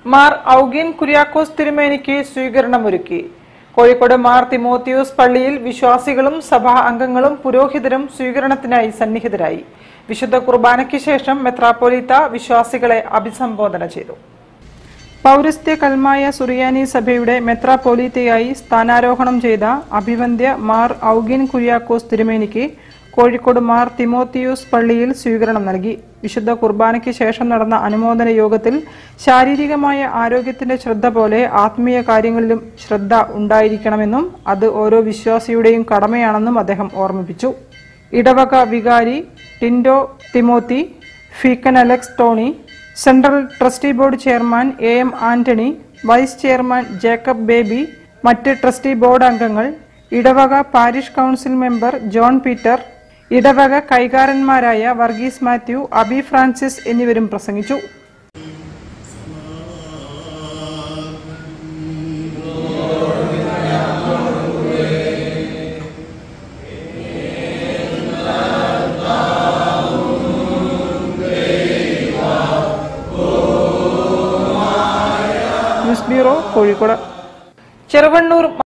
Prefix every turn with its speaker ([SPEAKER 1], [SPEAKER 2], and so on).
[SPEAKER 1] മാർ ഔഗീൻ കുര്യാക്കോസ് തിരുമേനിക്ക് സ്വീകരണമൊരുക്കി കോഴിക്കോട് മാർ തിമോത്തിയോസ് പള്ളിയിൽ വിശ്വാസികളും സഭാ അംഗങ്ങളും പുരോഹിതരും സ്വീകരണത്തിനായി സന്നിഹിതരായി വിശുദ്ധ കുർബാനയ്ക്ക് ശേഷം മെത്രാപ്പൊലീത്ത വിശ്വാസികളെ അഭിസംബോധന ചെയ്തു പൗരസ്ത്യ കൽമായ സുറിയാനി സഭയുടെ മെത്രാപ്പൊലീത്തയായി സ്ഥാനാരോഹണം ചെയ്ത അഭിവന്ദ്യ മാർ ഔഗിൻ കുര്യാക്കോസ് തിരുമേനിക്ക് കോഴിക്കോട് മാർ തിമോത്തിയൂസ് പള്ളിയിൽ സ്വീകരണം നൽകി വിശുദ്ധ കുർബാനയ്ക്ക് ശേഷം നടന്ന അനുമോദന യോഗത്തിൽ ശാരീരികമായ ആരോഗ്യത്തിന്റെ ശ്രദ്ധ പോലെ ആത്മീയ കാര്യങ്ങളിലും ശ്രദ്ധ ഉണ്ടായിരിക്കണമെന്നും അത് ഓരോ വിശ്വാസിയുടെയും കടമയാണെന്നും അദ്ദേഹം ഓർമ്മിപ്പിച്ചു ഇടവക വികാരി ടിൻഡോ തിമോത്തി ഫീക്കൻ Alex Tony central trustee board chairman A M Antony vice chairman Jacob Baby മറ്റ് ട്രസ്റ്റി ബോർഡ് അംഗങ്ങൾ ഇടവക parish council member John Peter ഇടവക കൈകാരന്മാരായ വർഗീസ് മാത്യു അബി ഫ്രാൻസിസ് എന്നിവരും പ്രസംഗിച്ചു ന്യൂസ് ബ്യൂറോ കോഴിക്കോട് ചെറുവണ്ണൂർ